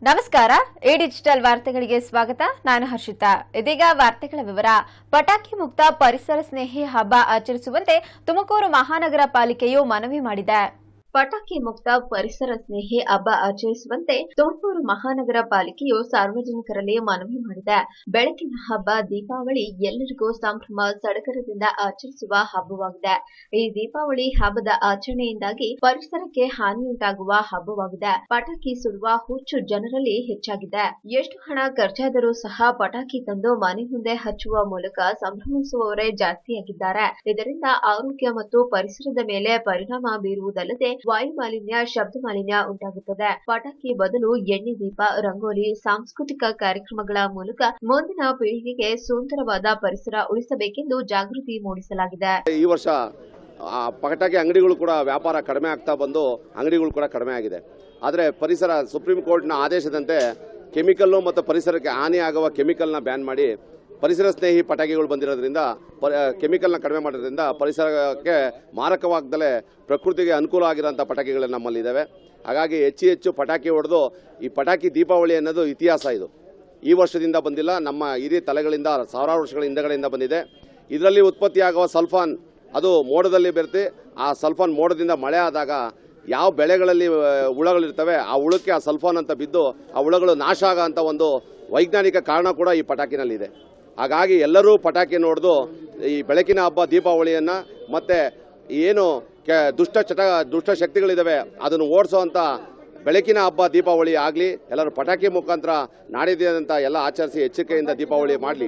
ನಮಸ್ಕಾರ A digital ವಾರ್ತೆಗಳಿಗೆ ಸ್ವಾಗತ ನಾನು ಹರ್ಷಿತಾ ಇದೀಗ ವಾರ್ತೆಗಳ ವಿವರ ಪಟಾಕಿ ಮುಕ್ತ ಪರಿಸರ ಸ್ನೇಹಿ ಹಬ್ಬ ಆಚರಿಸುವಂತೆ ತುಮಕೂರು ಮಹಾನಗರ ಪಾಲಿಕೆಯು ಮನವಿ ಮಾಡಿದೆ ಪಟಾಕಿ ಮುಕ್ತ ಪರಿಸರ ಸ್ನೇಹಿ ಹಬ್ಬ ಆಚರಿಸುವಂತೆ ತುಮಕೂರು ಮಹಾನಗರ ಪಾಲಿಕೆಯು ಸಾರ್ವಜನಿಕರಲ್ಲಿ ಮನವಿ ಮಾಡಿದೆ ಬೆಳಕಿನ ಹಬ್ಬ ದೀಪಾವಳಿ ಎಲ್ಲರಿಗೂ ಸಂಭ್ರಮ ಸಡಗರದಿಂದ ಆಚರಿಸುವ ಹಬ್ಬವಾಗಿದೆ ಈ ದೀಪಾವಳಿ ಹಬ್ಬದ ಆಚರಣೆಯಿಂದಾಗಿ ಪರಿಸರಕ್ಕೆ ಹಾನಿಯುಂಟಾಗುವ ಹಬ್ಬವಾಗಿದೆ ಪಟಾಕಿ ಸುಡುವ ಹುಚ್ಚು ಜನರಲ್ಲಿ ಹೆಚ್ಚಾಗಿದೆ ಎಷ್ಟು ಹಣ ಖರ್ಚಾದರೂ ಸಹ ಪಟಾಕಿ ತಂದು ಮನೆ ಮುಂದೆ ಹಚ್ಚುವ ಮೂಲಕ ಸಂಭ್ರಮಿಸುವವರೇ ಜಾಸ್ತಿಯಾಗಿದ್ದಾರೆ ಇದರಿಂದ ಆರೋಗ್ಯ ಮತ್ತು ಪರಿಸರದ ಮೇಲೆ ಪರಿಣಾಮ ಬೀರುವುದಲ್ಲದೆ ವಾಯು ಮಾಲಿನ್ಯ ಶಬ್ದ ಮಾಲಿನ್ಯ ಉಂಟಾಗುತ್ತದೆ ಪಟಾಕಿ ಬದಲು ಎಣ್ಣೆ ದೀಪ ರಂಗೋಲಿ ಸಾಂಸ್ಕೃತಿಕ ಕಾರ್ಯಕ್ರಮಗಳ ಮೂಲಕ ಮುಂದಿನ ಪೀಳಿಗೆಗೆ ಸುಂದರವಾದ ಪರಿಸರ ಉಳಿಸಬೇಕೆಂದು ಜಾಗೃತಿ ಮೂಡಿಸಲಾಗಿದೆ ಈ ವರ್ಷ ಆ, ಪಟಾಕಿ ಅಂಗಡಿಗಳು ಕೂಡ ವ್ಯಾಪಾರ ಕಡಿಮೆ ಆಗ್ತಾ ಬಂದು ಅಂಗಡಿಗಳು ಕೂಡ ಕಡಿಮೆ ಆಗಿದೆ ಆದರೆ ಪರಿಸರ ಸುಪ್ರೀಂ ಕೋರ್ಟ್ನ ಆದೇಶದಂತೆ ಕೆಮಿಕಲ್ಲು ಮತ್ತು ಪರಿಸರಕ್ಕೆ ಹಾನಿಯಾಗುವ ಕೆಮಿಕಲ್ನ ಬ್ಯಾನ್ ಮಾಡಿ ಪರಿಸರ ಸ್ನೇಹಿ ಪಟಾಕಿಗಳು ಬಂದಿರೋದ್ರಿಂದ ಪ- ಕೆಮಿಕಲ್ನ ಕಡಿಮೆ ಮಾಡೋದ್ರಿಂದ ಪರಿಸರಕ್ಕೆ ಮಾರಕವಾಗದಲೇ ಪ್ರಕೃತಿಗೆ ಅನುಕೂಲ ಆಗಿರೋಂಥ ಪಟಾಕಿಗಳು ನಮ್ಮಲ್ಲಿದ್ದಾವೆ ಹಾಗಾಗಿ ಹೆಚ್ಚು ಹೆಚ್ಚು ಪಟಾಕಿ ಹೊಡೆದು ಈ ಪಟಾಕಿ ದೀಪಾವಳಿ ಅನ್ನೋದು ಇತಿಹಾಸ ಇದು ಈ ವರ್ಷದಿಂದ ಬಂದಿಲ್ಲ ನಮ್ಮ ಹಿರಿಯ ತಲೆಗಳಿಂದ ಸಾವಿರಾರು ವರ್ಷಗಳ ಹಿಂದಗಡೆಯಿಂದ ಬಂದಿದೆ ಇದರಲ್ಲಿ ಉತ್ಪತ್ತಿಯಾಗುವ ಸಲ್ಫಾನ್ ಅದು ಮೋಡದಲ್ಲಿ ಬೆರೆತಿ ಆ ಸಲ್ಫಾನ್ ಮೋಡದಿಂದ ಮಳೆ ಆದಾಗ ಯಾವ ಬೆಳೆಗಳಲ್ಲಿ ಆ, ಹುಳಗಳಿರ್ತವೆ ಆ ಹುಳಕ್ಕೆ ಆ ಸಲ್ಫಾನ್ ಅಂತ ಬಿದ್ದು ಆ ಹುಳಗಳು ನಾಶ ಆಗೋ ಅಂತ ಒಂದು ವೈಜ್ಞಾನಿಕ ಕಾರಣ ಕೂಡ ಈ ಪಟಾಕಿನಲ್ಲಿದೆ ಹಾಗಾಗಿ ಎಲ್ಲರೂ ಪಟಾಕಿ ನೋಡ್ದು ಈ ಬೆಳಕಿನ ಹಬ್ಬ ದೀಪಾವಳಿಯನ್ನು ಮತ್ತೆ ಏನು ಕೆ ದುಷ್ಟ ಚಟ ದುಷ್ಟ ಶಕ್ತಿಗಳಿದ್ದಾವೆ ಅದನ್ನು ಓಡಿಸೋವಂಥ ಬೆಳಕಿನ ಹಬ್ಬ ದೀಪಾವಳಿ ಆಗಲಿ ಎಲ್ಲರೂ ಪಟಾಕಿ ಮುಖಾಂತರ ನಾಡಿದ್ಯಾದಂತ ಎಲ್ಲ ಆಚರಿಸಿ ಎಚ್ಚರಿಕೆಯಿಂದ ದೀಪಾವಳಿ ಮಾಡಲಿ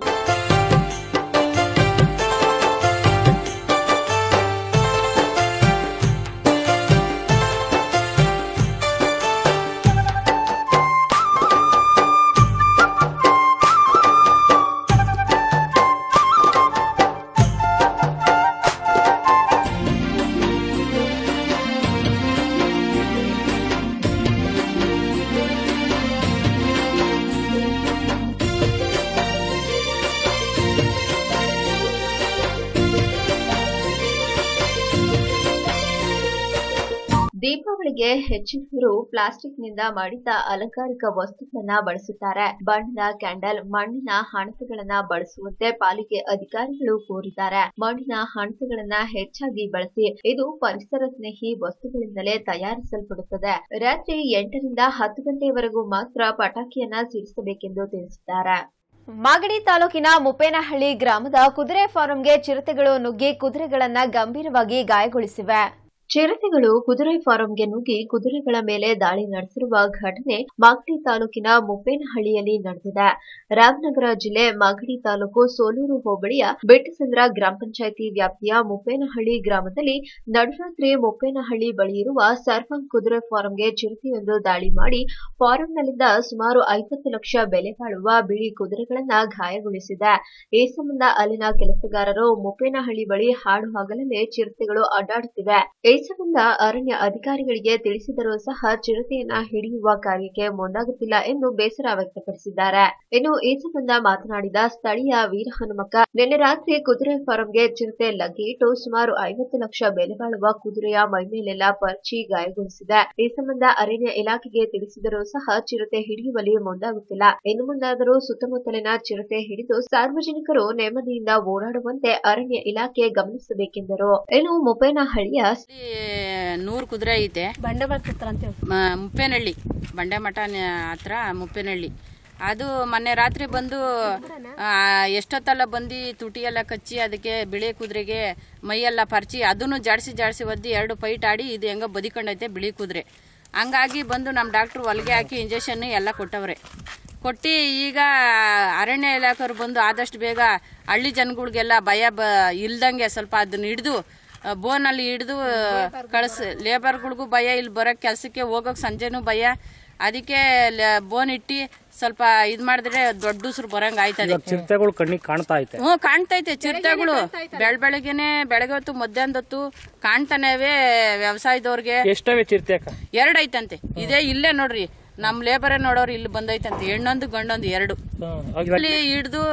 ದೀಪಾವಳಿಗೆ ಹೆಚ್ಚಿನವರು ಪ್ಲಾಸ್ಟಿಕ್ನಿಂದ ಮಾಡಿದ ಅಲಂಕಾರಿಕ ವಸ್ತುಗಳನ್ನ ಬಳಸುತ್ತಾರೆ ಬಣ್ಣದ ಕ್ಯಾಂಡಲ್ ಮಣ್ಣಿನ ಹಣತೆಗಳನ್ನ ಬಳಸುವಂತೆ ಪಾಲಿಕೆ ಅಧಿಕಾರಿಗಳು ಕೋರಿದ್ದಾರೆ ಮಣ್ಣಿನ ಹಣತೆಗಳನ್ನ ಹೆಚ್ಚಾಗಿ ಬಳಸಿ ಇದು ಪರಿಸರ ಸ್ನೇಹಿ ವಸ್ತುಗಳಿಂದಲೇ ತಯಾರಿಸಲ್ಪಡುತ್ತದೆ ರಾತ್ರಿ ಎಂಟರಿಂದ ಹತ್ತು ಗಂಟೆಯವರೆಗೂ ಮಾತ್ರ ಪಟಾಕಿಯನ್ನ ಸಿಡಿಸಬೇಕೆಂದು ತಿಳಿಸಿದ್ದಾರೆ ಮಾಗಡಿ ತಾಲೂಕಿನ ಮುಪ್ಪೇನಹಳ್ಳಿ ಗ್ರಾಮದ ಕುದುರೆ ಫಾರಂಗೆ ಚಿರತೆಗಳು ನುಗ್ಗಿ ಕುದುರೆಗಳನ್ನ ಗಂಭೀರವಾಗಿ ಗಾಯಗೊಳಿಸಿವೆ ಚಿರತೆಗಳು ಕುದುರೆ ಫಾರಂಗೆ ನುಗ್ಗಿ ಕುದುರೆಗಳ ಮೇಲೆ ದಾಳಿ ನಡೆಸಿರುವ ಘಟನೆ ಮಾಗಡಿ ತಾಲೂಕಿನ ಮುಪ್ಪೇನಹಳ್ಳಿಯಲ್ಲಿ ನಡೆದಿದೆ ರಾಮನಗರ ಜಿಲ್ಲೆ ಮಾಗಡಿ ತಾಲೂಕು ಸೋಲೂರು ಹೋಬಳಿಯ ಬೆಟ್ಟಸಂದ್ರ ಗ್ರಾಮ ಪಂಚಾಯಿತಿ ವ್ಯಾಪ್ತಿಯ ಮುಪ್ಪೇನಹಳ್ಳಿ ಗ್ರಾಮದಲ್ಲಿ ನಡುರಾತ್ರಿ ಮುಪ್ಪೇನಹಳ್ಳಿ ಬಳಿ ಇರುವ ಸರ್ಪಂಗ್ ಕುದುರೆ ಫಾರಂಗೆ ಚಿರತೆಯೊಂದು ದಾಳಿ ಮಾಡಿ ಫಾರಂನಲ್ಲಿದ್ದ ಸುಮಾರು ಐವತ್ತು ಲಕ್ಷ ಬೆಲೆ ಬಾಳುವ ಬಿಳಿ ಕುದುರೆಗಳನ್ನ ಗಾಯಗೊಳಿಸಿದೆ ಈ ಸಂಬಂಧ ಅಲ್ಲಿನ ಕೆಲಸಗಾರರು ಮುಪ್ಪೇನಹಳ್ಳಿ ಬಳಿ ಹಾಡು ಹಗಲಲ್ಲೇ ಚಿರತೆಗಳು ಅಡ್ಡಾಡುತ್ತಿವೆ ಈ ಸಂಬಂಧ ಅರಣ್ಯ ಅಧಿಕಾರಿಗಳಿಗೆ ತಿಳಿಸಿದರೂ ಸಹ ಚಿರತೆಯನ್ನ ಹಿಡಿಯುವ ಕಾರ್ಯಕ್ಕೆ ಮುಂದಾಗುತ್ತಿಲ್ಲ ಎಂದು ಬೇಸರ ವ್ಯಕ್ತಪಡಿಸಿದ್ದಾರೆ ಇನ್ನು ಈ ಸಂಬಂಧ ಮಾತನಾಡಿದ ಸ್ಥಳೀಯ ವೀರ ಹನುಮಕ್ಕ ನಿನ್ನೆ ರಾತ್ರಿ ಕುದುರೆ ಫಾರಂಗೆ ಚಿರತೆ ಲಗ್ಗೆಯಿಟ್ಟು ಸುಮಾರು ಐವತ್ತು ಲಕ್ಷ ಬೆಲೆ ಬಾಳುವ ಕುದುರೆಯ ಮೈಮೇಲೆಲ್ಲ ಪರ್ಚಿ ಗಾಯಗೊಳಿಸಿದೆ ಈ ಸಂಬಂಧ ಅರಣ್ಯ ಇಲಾಖೆಗೆ ತಿಳಿಸಿದರೂ ಸಹ ಚಿರತೆ ಹಿಡಿಯುವಲ್ಲಿ ಮುಂದಾಗುತ್ತಿಲ್ಲ ಇನ್ನು ಮುಂದಾದರೂ ಸುತ್ತಮುತ್ತಲಿನ ಚಿರತೆ ಹಿಡಿದು ಸಾರ್ವಜನಿಕರು ನೆಮ್ಮದಿಯಿಂದ ಓಡಾಡುವಂತೆ ಅರಣ್ಯ ಇಲಾಖೆ ಗಮನಿಸಬೇಕೆಂದರು ಇನ್ನು ಮುಪ್ಪೇನಹಳ್ಳಿಯ ಇಲ್ಲಿ ನೂರು ಕುದುರೆ ಐತೆ ಬಂಡೆ ಬರ್ತಿರ್ತಾರ ಅಂತ ಹೇಳಿ ಮ- ಮುಪ್ಪೇನಹಳ್ಳಿ ಬಂಡೆ ಮಠ ನ- ಹತ್ರ ಮುಪ್ಪೇನಹಳ್ಳಿ ಅದು ಮೊನ್ನೆ ರಾತ್ರಿ ಬಂದು ಆ, ಎಷ್ಟೊತ್ತೆಲ್ಲ ಬಂದು ತುಟಿ ಎಲ್ಲ ಕಚ್ಚಿ ಅದಕ್ಕೆ ಬಿಳಿ ಕುದುರೆಗೆ ಮೈಯೆಲ್ಲ ಪರ್ಚಿ ಅದನ್ನು ಜಾಡಿಸಿ ಜಾಡಿಸಿ ಒದ್ದಿ ಎರಡು ಫೈಟ್ ಆಡಿ ಇದು ಹೆಂಗೋ ಬದಿಕೊಂಡೈತೆ ಬಿಳಿ ಕುದುರೆ ಹಂಗಾಗಿ ಬಂದು ನಮ್ಮ ಡಾಕ್ಟ್ರು ಹೊಲಿಗೆ ಹಾಕಿ ಇಂಜೆಕ್ಷನ್ ಎಲ್ಲ ಕೊಟ್ಟವ್ರೆ ಕೊಟ್ಟು ಈಗ ಅರಣ್ಯ ಇಲಾಖೆಯವ್ರು ಬಂದು ಆದಷ್ಟು ಬೇಗ ಹಳ್ಳಿ ಜನಗಳಿಗೆಲ್ಲ ಭಯ ಬ ಇಲ್ದಂಗೆ ಸ್ವಲ್ಪ ಅದನ್ನ ಹಿಡಿದು ಬೋನಲ್ಲಿ ಹಿಡಿದು ಕಳಿಸ್ ಲೇಬರ್ಗಳಿಗೂ ಭಯ ಇಲ್ಲಿ ಬರೋ ಕೆಲಸಕ್ಕೆ ಹೋಗೋಕೆ ಸಂಜೆನೂ ಭಯ ಅದಕ್ಕೆ ಲ- ಬೋನ್ ಇಟ್ಟು ಸ್ವಲ್ಪ ಇದು ಮಾಡಿದ್ರೆ ದೊಡ್ಡ ಉಸಿರು ಬರಂಗ್ ಆಯ್ತದೆ ಚಿರತೆಗಳು ಕಣ್ಣಿಗೆ ಕಾಣ್ತಾ ಐತೆ ಹ್ಞೂ ಕಾಣ್ತೈತೆ ಚಿರತೆಗಳು ಬೆಳ್ ಬೆಳಗ್ಗೆನೆ ಬೆಳಗ್ಗೆ ಹೊತ್ತು ಮಧ್ಯಾಹ್ನದ ಹೊತ್ತು ಕಾಣ್ತಾನೇವೆ ವ್ಯವಸಾಯದವ್ರಿಗೆ ಎಷ್ಟವೆ ಚಿರತೆ ಅಕ್ಕ ಎರಡು ಐತಂತೆ ಇದೇ ಇಲ್ಲೇ ನೋಡ್ರಿ ನಮ್ ಲೇಬರೇ ನೋಡೋರು ಇಲ್ಲಿ ಬಂದೈತಂತೆ ಹೆಣ್ಣೊಂದು ಗಂಡೊಂದು ಎರಡು ಹ್ಮ್. ಆಗ ಇಲ್ಲಿ ಹಿಡ್ದು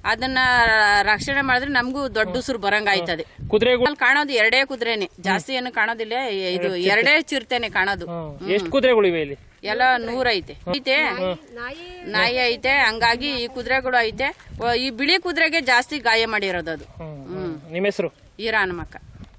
ಅದನ್ನ ರಕ್ಷಣೆ ಮಾಡಿದ್ರೆ ನಮಗೂ ದೊಡ್ಡ ಉಸಿರು ಬರಂಗ ಆಯ್ತದೆ ಕುದುರೆಗಳು ಅಲ್ಲಿ ಕಾಣೋದು ಎರಡೇ ಕುದುರೆನೆ ಜಾಸ್ತಿ ಏನು ಕಾಣೋದಿಲ್ಲ ಇದು ಎರಡೇ ಚಿರತೆನೆ ಕಾಣೋದು ಎಷ್ಟು ಕುದುರೆಗಳಿವೆ ಇಲ್ಲಿ ಎಲ್ಲ ನೂರ್ ಐತೆ ಐತೆ ನಾಯಿ ಐತೆ ಹಂಗಾಗಿ ಈ ಕುದುರೆಗಳು ಐತೆ ಓ, ಈ ಬಿಳಿ ಕುದುರೆಗೆ ಜಾಸ್ತಿ ಗಾಯ ಮಾಡಿರೋದು ಅದು ಹ್ಮ್ ನಿಮ್ಮ ಹೆಸರು ಈರಾ ಹನುಮಕ್ಕ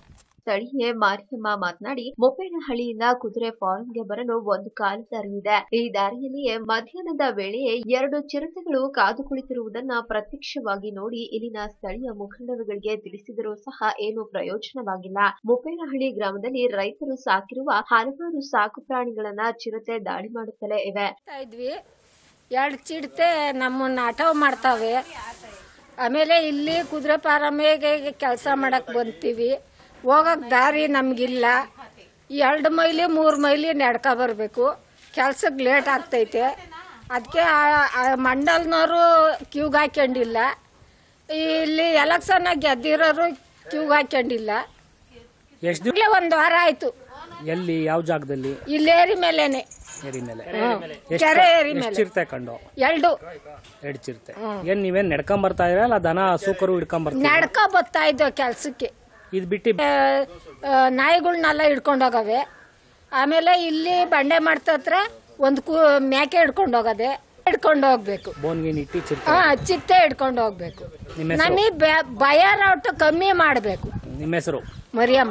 ಸ್ಥಳೀಯ ಮಾರಿಯಮ್ಮ ಮಾತನಾಡಿ ಮೊಪ್ಪೇನಹಳ್ಳಿಯಿಂದ ಕುದುರೆ ಫಾರಂಗೆ ಬರಲು ಒಂದು ಕಾಲು ದಾರಿ ಇದೆ ಈ ದಾರಿಯಲ್ಲಿಯೇ ಮಧ್ಯಾಹ್ನದ ವೇಳೆಯೇ ಎರಡು ಚಿರತೆಗಳು ಕಾದು ಕುಳಿತಿರುವುದನ್ನ ಪ್ರತ್ಯಕ್ಷವಾಗಿ ನೋಡಿ ಇಲ್ಲಿನ ಸ್ಥಳೀಯ ಮುಖಂಡರುಗಳಿಗೆ ತಿಳಿಸಿದರೂ ಸಹ ಏನು ಪ್ರಯೋಜನವಾಗಿಲ್ಲ ಮೊಪ್ಪೇನಹಳ್ಳಿ ಗ್ರಾಮದಲ್ಲಿ ರೈತರು ಸಾಕಿರುವ ಹಲವಾರು ಸಾಕು ಪ್ರಾಣಿಗಳನ್ನ ಚಿರತೆ ದಾಳಿ ಮಾಡುತ್ತಲೇ ಇವೆ ಮಾಡ್ತಾ ಇದ್ವಿ ಎರಡು ಚಿಡತೆ ನಮ್ಮನ್ನ ಆಟೋ ಮಾಡ್ತಾವೆ ಆಮೇಲೆ ಇಲ್ಲಿ ಕುದುರೆ ಪಾರಮ್ಮೆಗೆ ಕೆಲಸ ಮಾಡಕ್ ಬಂತೀವಿ ಹೋಗಕ್ ದಾರಿ ನಮಗಿಲ್ಲ ಎರಡು ಮೈಲಿ ಮೂರು ಮೈಲಿ ನಡ್ಕ ಬರಬೇಕು ಕೆಲ್ಸಕ್ಕೆ ಲೇಟ್ ಆಗ್ತೈತೆ ಅದಕ್ಕೆ ಮಂಡಲ್ನವರು ಕ್ಯೂಗೆ ಹಾಕ್ಯಂಡಿಲ್ಲ ಇಲ್ಲಿ ಎಲೆಕ್ಷನ್ ಗೆದ್ದಿರೋರು ಕ್ಯೂಗೆ ಹಾಕ್ಯಂಡಿಲ್ಲ ಎಷ್ಟು ದಿವಸ ಇಲ್ಲೇ ಒಂದು ವಾರ ಆಯ್ತು ಎಲ್ಲಿ ಯಾವ ಜಾಗದಲ್ಲಿ ಇಲ್ಲೇರಿ ಮೇಲೇನೆ ಏರಿ ಮೇಲೆ ಕೆರೆ ಏರಿ ಎಷ್ಟು ಮೇಲೆ ಚಿರತೆ ಕಂಡು ಎರಡು ಎರಡು ಚಿರತೆ ಏನ್ ನೀವೇನ್ ನಡ್ಕೊಂಡ್ ಬರ್ತಾ ಇದ್ರ ಅಲ್ಲ ದನ ಸೂಕರು ಹಿಡ್ಕೊಂಡ್ ಬರ್ತೀರಾ ನಡ್ಕ ಬರ್ತಾ ಇದ್ದೋ ಕೆಲ್ಸಕ್ಕೆ ಇದ್ ಬಿಟ್ಟು ನಾಯಿಗಳ್ನೆಲ್ಲ ಹಿಡ್ಕೊಂಡೋಗವೆ ಆಮೇಲೆ ಇಲ್ಲಿ ಬಂಡೆ ಮಾಡ್ತತ್ರ ಒಂದು ಕು ಮೇಕೆ ಹಿಡ್ಕೊಂಡು ಹೋಗದೆ ಹಿಡ್ಕೊಂಡು ಹೋಗ್ಬೇಕು ಬೋನ್ಗಿನ್ ಇಟ್ಟಿ ಚಿರತೆ ಹಾ ಚಿತ್ತೆ ಹಿಡ್ಕೊಂಡು ಹೋಗ್ಬೇಕು ನಿಮ್ಮ ಹೆಸರು? ನಮಗೆ ಭಯ ರಾವಟ್ಟು ಕಮ್ಮಿ ಮಾಡಬೇಕು ನಿಮ್ಮ ಹೆಸರು ಮರಿಯಮ್ಮ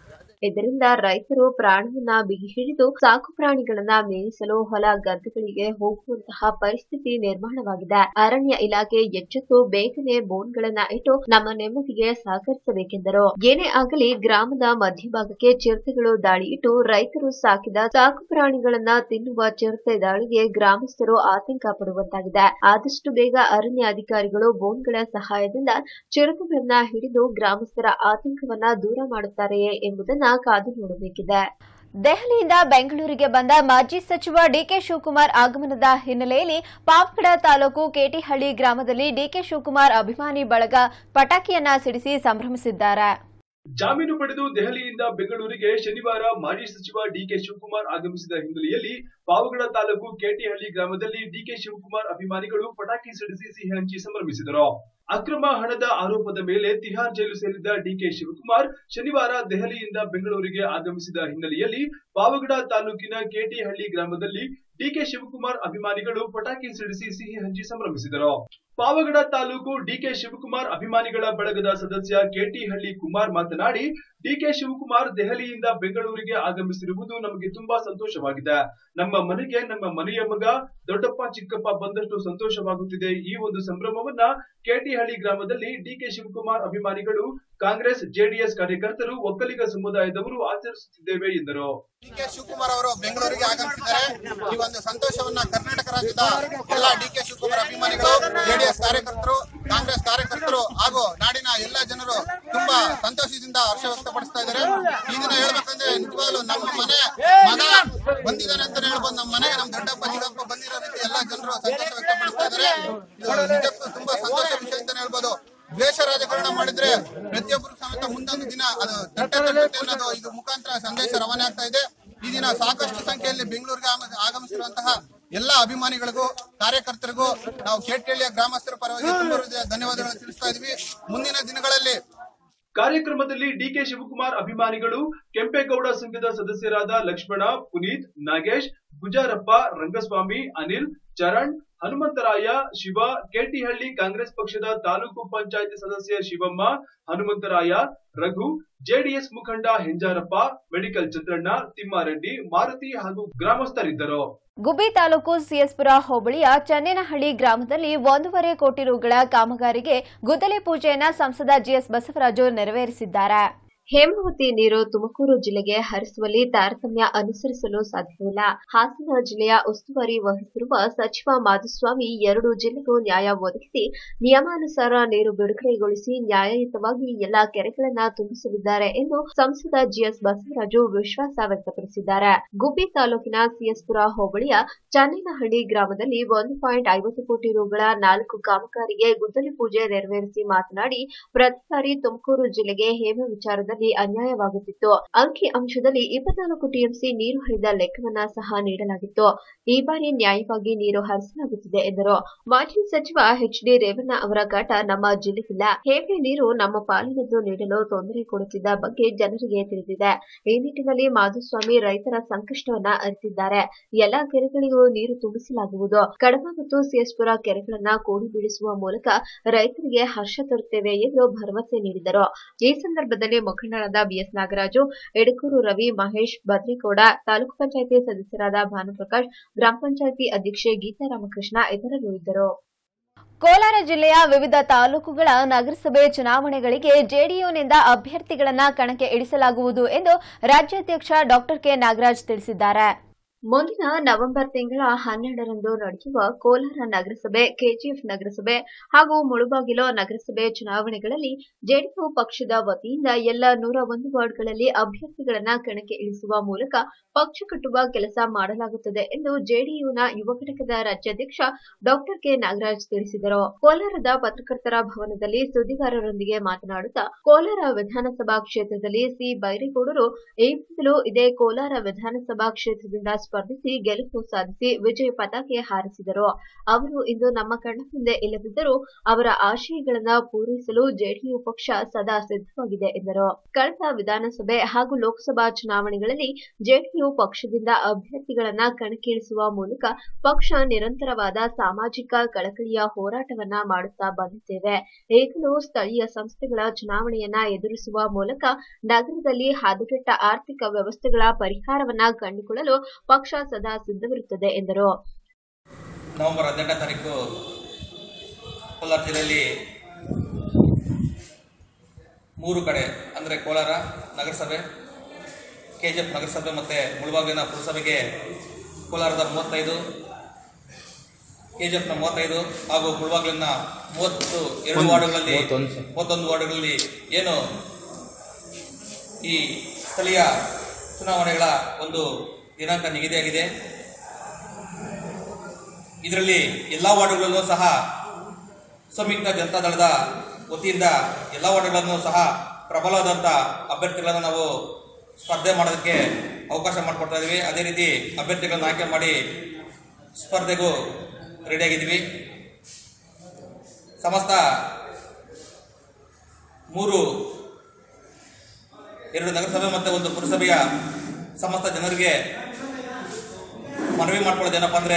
ಇದರಿಂದ ರೈತರು ಪ್ರಾಣವನ್ನ ಬಿಗಿ ಹಿಡಿದು ಸಾಕು ಪ್ರಾಣಿಗಳನ್ನ ಮೇಯಿಸಲು ಹೊಲ ಗದ್ದೆಗಳಿಗೆ ಹೋಗುವಂತಹ ಪರಿಸ್ಥಿತಿ ನಿರ್ಮಾಣವಾಗಿದೆ ಅರಣ್ಯ ಇಲಾಖೆ ಎಚ್ಚೆತ್ತು ಬೇಗನೆ ಬೋನ್ಗಳನ್ನ ಇಟ್ಟು ನಮ್ಮ ನೆಮ್ಮದಿಗೆ ಸಹಕರಿಸಬೇಕೆಂದರು ಏನೇ ಆಗಲಿ ಗ್ರಾಮದ ಮಧ್ಯಭಾಗಕ್ಕೆ ಚಿರತೆಗಳು ದಾಳಿ ಇಟ್ಟು ರೈತರು ಸಾಕಿದ ಸಾಕು ಪ್ರಾಣಿಗಳನ್ನ ತಿನ್ನುವ ಚಿರತೆ ದಾಳಿಗೆ ಗ್ರಾಮಸ್ಥರು ಆತಂಕ ಪಡುವಂತಾಗಿದೆ ಆದಷ್ಟು ಬೇಗ ಅರಣ್ಯ ಅಧಿಕಾರಿಗಳು ಬೋನ್ಗಳ ಸಹಾಯದಿಂದ ಚಿರತೆಗಳನ್ನ ಹಿಡಿದು ಗ್ರಾಮಸ್ಥರ ಆತಂಕವನ್ನ ದೂರ ಮಾಡುತ್ತಾರೆಯೇ ಎಂಬುದನ್ನ ಕಾದು ನೋಡಬೇಕಿದೆ ದೆಹಲಿಯಿಂದ ಬೆಂಗಳೂರಿಗೆ ಬಂದ ಮಾಜಿ ಸಚಿವ ಡಿಕೆ ಶಿವಕುಮಾರ್ ಆಗಮನದ ಹಿನ್ನೆಲೆಯಲ್ಲಿ ಪಾವಗಡ ತಾಲೂಕು ಕೇಟಿಹಳ್ಳಿ ಗ್ರಾಮದಲ್ಲಿ ಡಿಕೆ ಶಿವಕುಮಾರ್ ಅಭಿಮಾನಿ ಬಳಗ ಪಟಾಕಿಯನ್ನ ಸಿಡಿಸಿ ಸಂಭ್ರಮಿಸಿದ್ದಾರೆ ಜಾಮೀನು ಪಡೆದು ದೆಹಲಿಯಿಂದ ಬೆಂಗಳೂರಿಗೆ ಶನಿವಾರ ಮಾಜಿ ಸಚಿವ ಡಿಕೆ ಶಿವಕುಮಾರ್ ಆಗಮಿಸಿದ ಹಿನ್ನೆಲೆಯಲ್ಲಿ ಪಾವಗಡ ತಾಲೂಕು ಕೆಟಿಹಳ್ಳಿ ಗ್ರಾಮದಲ್ಲಿ ಡಿಕೆ ಶಿವಕುಮಾರ್ ಅಭಿಮಾನಿಗಳು ಪಟಾಕಿ ಸಿಡಿಸಿ ಸಿಹಿ ಹಂಚಿ ಸಂಭ್ರಮಿಸಿದರು ಅಕ್ರಮ ಹಣದ ಆರೋಪದ ಮೇಲೆ ತಿಹಾರ್ ಜೈಲು ಸೇರಿದ್ದ ಡಿಕೆ ಶಿವಕುಮಾರ್ ಶನಿವಾರ ದೆಹಲಿಯಿಂದ ಬೆಂಗಳೂರಿಗೆ ಆಗಮಿಸಿದ ಹಿನ್ನೆಲೆಯಲ್ಲಿ ಪಾವಗಡ ತಾಲೂಕಿನ ಕೆಟಿಹಳ್ಳಿ ಗ್ರಾಮದಲ್ಲಿ ಡಿಕೆ ಶಿವಕುಮಾರ್ ಅಭಿಮಾನಿಗಳು ಪಟಾಕಿ ಸಿಡಿಸಿ ಸಿಹಿ ಹಂಚಿ ಸಂಭ್ರಮಿಸಿದರು ಪಾವಗಡ ತಾಲೂಕು ಡಿಕೆ ಶಿವಕುಮಾರ್ ಅಭಿಮಾನಿಗಳ ಬಳಗದ ಸದಸ್ಯ ಕೆಟಿಹಳ್ಳಿ ಕುಮಾರ್ ಮಾತನಾಡಿ ಡಿಕೆ ಶಿವಕುಮಾರ್ ದೆಹಲಿಯಿಂದ ಬೆಂಗಳೂರಿಗೆ ಆಗಮಿಸಿರುವುದು ನಮಗೆ ತುಂಬಾ ಸಂತೋಷವಾಗಿದೆ ನಮ್ಮ ಮನೆಗೆ ನಮ್ಮ ಮನೆಯ ಮಗ ದೊಡ್ಡಪ್ಪ ಚಿಕ್ಕಪ್ಪ ಬಂದಷ್ಟು ಸಂತೋಷವಾಗುತ್ತಿದೆ ಈ ಒಂದು ಸಂಭ್ರಮವನ್ನ ಕೆಟಿಹಳ್ಳಿ ಗ್ರಾಮದಲ್ಲಿ ಡಿಕೆ ಶಿವಕುಮಾರ್ ಅಭಿಮಾನಿಗಳು ಕಾಂಗ್ರೆಸ್ ಜೆಡಿಎಸ್ ಕಾರ್ಯಕರ್ತರು ಒಕ್ಕಲಿಗ ಸಮುದಾಯದವರು ಆಚರಿಸುತ್ತಿದ್ದೇವೆ ಎಂದರು ಡಿಕೆ ಶಿವಕುಮಾರ್ ಅವರು ಬೆಂಗಳೂರಿಗೆ ಆಗಮಿಸಿದ್ದಾರೆ ಈ ಒಂದು ಸಂತೋಷವನ್ನ ಕರ್ನಾಟಕ ರಾಜ್ಯದ ಎಲ್ಲ ಡಿಕೆ ಶಿವಕುಮಾರ್ ಅಭಿಮಾನಿಗಳು ಜೆಡಿಎಸ್ ಕಾರ್ಯಕರ್ತರು ಕಾಂಗ್ರೆಸ್ ಕಾರ್ಯಕರ್ತರು ಹಾಗೂ ನಾಡಿನ ಎಲ್ಲ ಜನರು ತುಂಬಾ ಸಂತೋಷದಿಂದ ಹರ್ಷ ವ್ಯಕ್ತಪಡಿಸ್ತಾ ಇದ್ದಾರೆ ಈ ದಿನ ಹೇಳ್ಬೇಕಂದ್ರೆ ನಿಜವಾಗ್ಲೂ ನಮ್ಮ ಮನೆ ಮಗ ಬಂದಿದ್ದಾನೆ ಅಂತಾನೆ ಹೇಳ್ಬೋದು ನಮ್ಮ ಮನೆಗೆ ನಮ್ಮ ದೊಡ್ಡಪ್ಪ ಚಿಕ್ಕಪ್ಪ ಬಂದಿರೋ ರೀತಿ ಎಲ್ಲ ಜನರು ಸಂತೋಷ ವ್ಯಕ್ತಪಡಿಸ್ತಾ ಇದ್ದಾರೆ ಇದು ನಿಜಕ್ಕೂ ತುಂಬಾ ಸಂತೋಷ ವಿಷಯ ಅಂತಾನೆ ಹೇಳ್ಬೋದು ದ್ವೇಷ ರಾಜಕಾರಣ ಮಾಡಿದ್ರೆ ಪ್ರತಿಯೊಬ್ಬರು ಸಮೇತ ಮುಂದೊಂದು ದಿನ ಅದು ತಟ್ಟೆ ತಟ್ಟುತ್ತೆ ಅನ್ನೋದು ಇದು ಮುಖಾಂತರ ಸಂದೇಶ ರವಾನೆ ಆಗ್ತಾ ಇದೆ ಈ ದಿನ ಸಾಕಷ್ಟು ಸಂಖ್ಯೆಯಲ್ಲಿ ಬೆಂಗಳೂರಿಗೆ ಆಮ- ಆಗಮಿಸಿರುವಂತಹ ಎಲ್ಲ ಅಭಿಮಾನಿಗಳಿಗೂ ಕಾರ್ಯಕರ್ತರಿಗೂ ನಾವು ಕೇಟ್ಕೇಳಿಯ ಗ್ರಾಮಸ್ಥರ ಪರವಾಗಿ ತುಂಬ ಹೃದಯ ಧನ್ಯವಾದಗಳನ್ನು ತಿಳಿಸ್ತಾ ಇದ್ವಿ ಮುಂದಿನ ದಿನಗಳಲ್ಲಿ ಕಾರ್ಯಕ್ರಮದಲ್ಲಿ ಡಿಕೆ ಶಿವಕುಮಾರ್ ಅಭಿಮಾನಿಗಳು ಕೆಂಪೇಗೌಡ ಸಂಘದ ಸದಸ್ಯರಾದ ಲಕ್ಷ್ಮಣ ಪುನೀತ್ ನಾಗೇಶ್ ಗುಜಾರಪ್ಪ ರಂಗಸ್ವಾಮಿ ಅನಿಲ್ ಚರಣ್ ಹನುಮಂತರಾಯ ಶಿವ ಕೆಟಿಹಳ್ಳಿ ಕಾಂಗ್ರೆಸ್ ಪಕ್ಷದ ತಾಲೂಕು ಪಂಚಾಯತ್ ಸದಸ್ಯ ಶಿವಮ್ಮ ಹನುಮಂತರಾಯ ರಘು ಜೆಡಿಎಸ್ ಮುಖಂಡ ಹೆಂಜಾರಪ್ಪ ಮೆಡಿಕಲ್ ಚಂದ್ರಣ್ಣ ತಿಮ್ಮಾರೆಡ್ಡಿ ಮಾರುತಿ ಹಾಗೂ ಗ್ರಾಮಸ್ಥರಿದ್ದರು ಗುಬ್ಬಿ ತಾಲೂಕು ಸಿಎಸ್ಪುರ ಹೋಬಳಿಯ ಚನ್ನೇನಹಳ್ಳಿ ಗ್ರಾಮದಲ್ಲಿ ಒಂದೂವರೆ ಕೋಟಿ ರುಗಳ ಕಾಮಗಾರಿಗೆ ಗುದ್ದಲಿ ಪೂಜೆಯನ್ನ ಸಂಸದ ಜಿಎಸ್ ಬಸವರಾಜು ನೆರವೇರಿಸಿದ್ದಾರೆ ಹೇಮಾವತಿ ನೀರು ತುಮಕೂರು ಜಿಲ್ಲೆಗೆ ಹರಿಸುವಲ್ಲಿ ತಾರತಮ್ಯ ಅನುಸರಿಸಲು ಸಾಧ್ಯವಿಲ್ಲ ಹಾಸನ ಜಿಲ್ಲೆಯ ಉಸ್ತುವಾರಿ ವಹಿಸಿರುವ ಸಚಿವ ಮಾಧುಸ್ವಾಮಿ ಎರಡು ಜಿಲ್ಲೆಗೂ ನ್ಯಾಯ ಒದಗಿಸಿ ನಿಯಮಾನುಸಾರ ನೀರು ಬಿಡುಗಡೆಗೊಳಿಸಿ ನ್ಯಾಯಯುತವಾಗಿ ಎಲ್ಲಾ ಕೆರೆಗಳನ್ನ ತುಂಬಿಸಲಿದ್ದಾರೆ ಎಂದು ಸಂಸದ ಜಿಎಸ್ ಬಸವರಾಜು ವಿಶ್ವಾಸ ವ್ಯಕ್ತಪಡಿಸಿದ್ದಾರೆ ಗುಬ್ಬಿ ತಾಲೂಕಿನ ಸಿಎಸ್ಪುರ ಹೋಬಳಿಯ ಚನ್ನೇನಹಳ್ಳಿ ಗ್ರಾಮದಲ್ಲಿ ಒಂದು ಪಾಯಿಂಟ್ ಐವತ್ತು ಕೋಟಿ ರುಗಳ ನಾಲ್ಕು ಕಾಮಗಾರಿಗೆ ಗುದ್ದಲಿ ಪೂಜೆ ನೆರವೇರಿಸಿ ಮಾತನಾಡಿ ಪ್ರತಿ ಬಾರಿ ತುಮಕೂರು ಜಿಲ್ಲೆಗೆ ಹೇಮ ವಿಚಾರದ ಪ್ರಮಾಣದಲ್ಲಿ ಅನ್ಯಾಯವಾಗುತ್ತಿತ್ತು ಅಂಕಿ ಅಂಶದಲ್ಲಿ ಇಪ್ಪತ್ನಾಲ್ಕು ಟಿಎಂಸಿ ನೀರು ಹರಿದ ಲೆಕ್ಕವನ್ನ ಸಹ ನೀಡಲಾಗಿತ್ತು ಈ ಬಾರಿ ನ್ಯಾಯವಾಗಿ ನೀರು ಹರಿಸಲಾಗುತ್ತಿದೆ ಎಂದರು ಮಾಜಿ ಸಚಿವ ಎಚ್ ಡಿ ರೇವಣ್ಣ ಅವರ ಕಾಟ ನಮ್ಮ ಜಿಲ್ಲೆಗಿಲ್ಲ ಹೇಗೆ ನೀರು ನಮ್ಮ ಪಾಲಿನದ್ದು ನೀಡಲು ತೊಂದರೆ ಕೊಡುತ್ತಿದ್ದ ಬಗ್ಗೆ ಜನರಿಗೆ ತಿಳಿದಿದೆ ಈ ನಿಟ್ಟಿನಲ್ಲಿ ಮಾಧುಸ್ವಾಮಿ ರೈತರ ಸಂಕಷ್ಟವನ್ನ ಅರಿತಿದ್ದಾರೆ ಎಲ್ಲಾ ಕೆರೆಗಳಿಗೂ ನೀರು ತುಂಬಿಸಲಾಗುವುದು ಕಡಬ ಮತ್ತು ಸಿಎಸ್ಪುರ ಕೆರೆಗಳನ್ನ ಕೋಡಿ ಬೀಳಿಸುವ ಮೂಲಕ ರೈತರಿಗೆ ಹರ್ಷ ತರುತ್ತೇವೆ ಎಂದು ಭರವಸೆ ನೀಡಿದರು ಈ ಸಂದರ್ಭದಲ್ಲಿ ಮುಖಂಡರಾದ ಬಿಎಸ್ ನಾಗರಾಜು ಎಡಕೂರು ರವಿ ಮಹೇಶ್ ಬದ್ರಿಗೌಡ ತಾಲೂಕು ಪಂಚಾಯಿತಿ ಸದಸ್ಯರಾದ ಭಾನುಪ್ರಕಾಶ್ ಗ್ರಾಮ ಪಂಚಾಯಿತಿ ಅಧ್ಯಕ್ಷೆ ಗೀತಾ ರಾಮಕೃಷ್ಣ ಇತರರು ಇದ್ದರು ಕೋಲಾರ ಜಿಲ್ಲೆಯ ವಿವಿಧ ತಾಲೂಕುಗಳ ನಗರಸಭೆ ಚುನಾವಣೆಗಳಿಗೆ ಜೆಡಿಯುನಿಂದ ಅಭ್ಯರ್ಥಿಗಳನ್ನ ಕಣಕ್ಕೆ ಇಳಿಸಲಾಗುವುದು ಎಂದು ರಾಜ್ಯಾಧ್ಯಕ್ಷ ಡಾಕ್ಟರ್ ಕೆ ನಾಗರಾಜ್ ತಿಳಿಸಿದ್ದಾರೆ ಮುಂದಿನ ನವೆಂಬರ್ ತಿಂಗಳ ಹನ್ನೆರಡರಂದು ನಡೆಯುವ ಕೋಲಾರ ನಗರಸಭೆ ಕೆಜಿಎಫ್ ನಗರಸಭೆ ಹಾಗೂ ಮುಳುಬಾಗಿಲು ನಗರಸಭೆ ಚುನಾವಣೆಗಳಲ್ಲಿ ಜೆಡಿಯು ಪಕ್ಷದ ವತಿಯಿಂದ ಎಲ್ಲ ನೂರ ಒಂದು ವಾರ್ಡ್ಗಳಲ್ಲಿ ಅಭ್ಯರ್ಥಿಗಳನ್ನ ಕಣಕ್ಕೆ ಇಳಿಸುವ ಮೂಲಕ ಪಕ್ಷ ಕಟ್ಟುವ ಕೆಲಸ ಮಾಡಲಾಗುತ್ತದೆ ಎಂದು ಜೆಡಿಯುನ ಯುವ ಘಟಕದ ರಾಜ್ಯಾಧ್ಯಕ್ಷ ಡಾಕ್ಟರ್ ಕೆ ನಾಗರಾಜ್ ತಿಳಿಸಿದರು ಕೋಲಾರದ ಪತ್ರಕರ್ತರ ಭವನದಲ್ಲಿ ಸುದ್ದಿಗಾರರೊಂದಿಗೆ ಮಾತನಾಡುತ್ತಾ ಕೋಲಾರ ವಿಧಾನಸಭಾ ಕ್ಷೇತ್ರದಲ್ಲಿ ಸಿ ಬೈರೇಗೌಡರು ಈ ಮೊದಲು ಇದೇ ಕೋಲಾರ ವಿಧಾನಸಭಾ ಕ್ಷೇತ್ರದಿಂದ ಸ್ಪರ್ಧಿಸಿ ಗೆಲುವು ಸಾಧಿಸಿ ವಿಜಯ ಪತಾಕೆ ಹಾರಿಸಿದರು ಅವರು ಇಂದು ನಮ್ಮ ಕಣ್ಣ ಮುಂದೆ ಇಲ್ಲದಿದ್ದರೂ ಅವರ ಆಶಯಗಳನ್ನ ಪೂರೈಸಲು ಜೆಡಿಯು ಪಕ್ಷ ಸದಾ ಸಿದ್ಧವಾಗಿದೆ ಎಂದರು ಕಳೆದ ವಿಧಾನಸಭೆ ಹಾಗೂ ಲೋಕಸಭಾ ಚುನಾವಣೆಗಳಲ್ಲಿ ಜೆಡಿಯು ಪಕ್ಷದಿಂದ ಅಭ್ಯರ್ಥಿಗಳನ್ನ ಕಣಕ್ಕಿಳಿಸುವ ಮೂಲಕ ಪಕ್ಷ ನಿರಂತರವಾದ ಸಾಮಾಜಿಕ ಕಳಕಳಿಯ ಹೋರಾಟವನ್ನ ಮಾಡುತ್ತಾ ಬಂದಿದ್ದೇವೆ ಈಗಲೂ ಸ್ಥಳೀಯ ಸಂಸ್ಥೆಗಳ ಚುನಾವಣೆಯನ್ನ ಎದುರಿಸುವ ಮೂಲಕ ನಗರದಲ್ಲಿ ಹದಗೆಟ್ಟ ಆರ್ಥಿಕ ವ್ಯವಸ್ಥೆಗಳ ಪರಿಹಾರವನ್ನ ಕಂಡುಕೊಳ್ಳಲು ಪಕ್ಷ ಸದಾ ಸಿದ್ಧವಿರುತ್ತದೆ ಎಂದರು ನವೆಂಬರ್ ಹದಿನೆಂಟನೇ ತಾರೀಕು ಕೋಲಾರ ಜಿಲ್ಲೆಯಲ್ಲಿ ಮೂರು ಕಡೆ ಅಂದರೆ ಕೋಲಾರ ನಗರಸಭೆ ಕೆ ಜಿ ಎಫ್ ನಗರಸಭೆ ಮತ್ತು ಮುಳಬಾಗಿಲಿನ ಪುರಸಭೆಗೆ ಕೋಲಾರದ ಮೂವತ್ತೈದು ಕೆ ಜಿ ಎಫ್ನ ಮೂವತ್ತೈದು ಹಾಗೂ ಮುಳಬಾಗಿಲಿನ ಮೂವತ್ತು ಎರಡು ವಾರ್ಡುಗಳಲ್ಲಿ ಮೂವತ್ತೊಂದು ವಾರ್ಡುಗಳಲ್ಲಿ ಏನು ಈ ಸ್ಥಳೀಯ ಚುನಾವಣೆಗಳ ಒಂದು ದಿನಾಂಕ ನಿಗದಿಯಾಗಿದೆ ಇದರಲ್ಲಿ ಎಲ್ಲ ವಾರ್ಡುಗಳಲ್ಲೂ ಸಹ ಸಂಯುಕ್ತ ಜನತಾದಳದ ವತಿಯಿಂದ ಎಲ್ಲ ವಾರ್ಡುಗಳನ್ನು ಸಹ ಪ್ರಬಲವಾದಂಥ ಅಭ್ಯರ್ಥಿಗಳನ್ನು ನಾವು ಸ್ಪರ್ಧೆ ಮಾಡೋದಕ್ಕೆ ಅವಕಾಶ ಮಾಡಿಕೊಡ್ತಾ ಇದ್ದೀವಿ ಅದೇ ರೀತಿ ಅಭ್ಯರ್ಥಿಗಳನ್ನು ಆಯ್ಕೆ ಮಾಡಿ ಸ್ಪರ್ಧೆಗೂ ರೆಡಿಯಾಗಿದ್ದೀವಿ ಸಮಸ್ತ ಮೂರು ಎರಡು ನಗರಸಭೆ ಮತ್ತು ಒಂದು ಪುರಸಭೆಯ ಸಮಸ್ತ ಜನರಿಗೆ ಮನವಿ ಮಾಡ್ಕೊಳ್ಳೋದೇನಪ್ಪ ಅಂದರೆ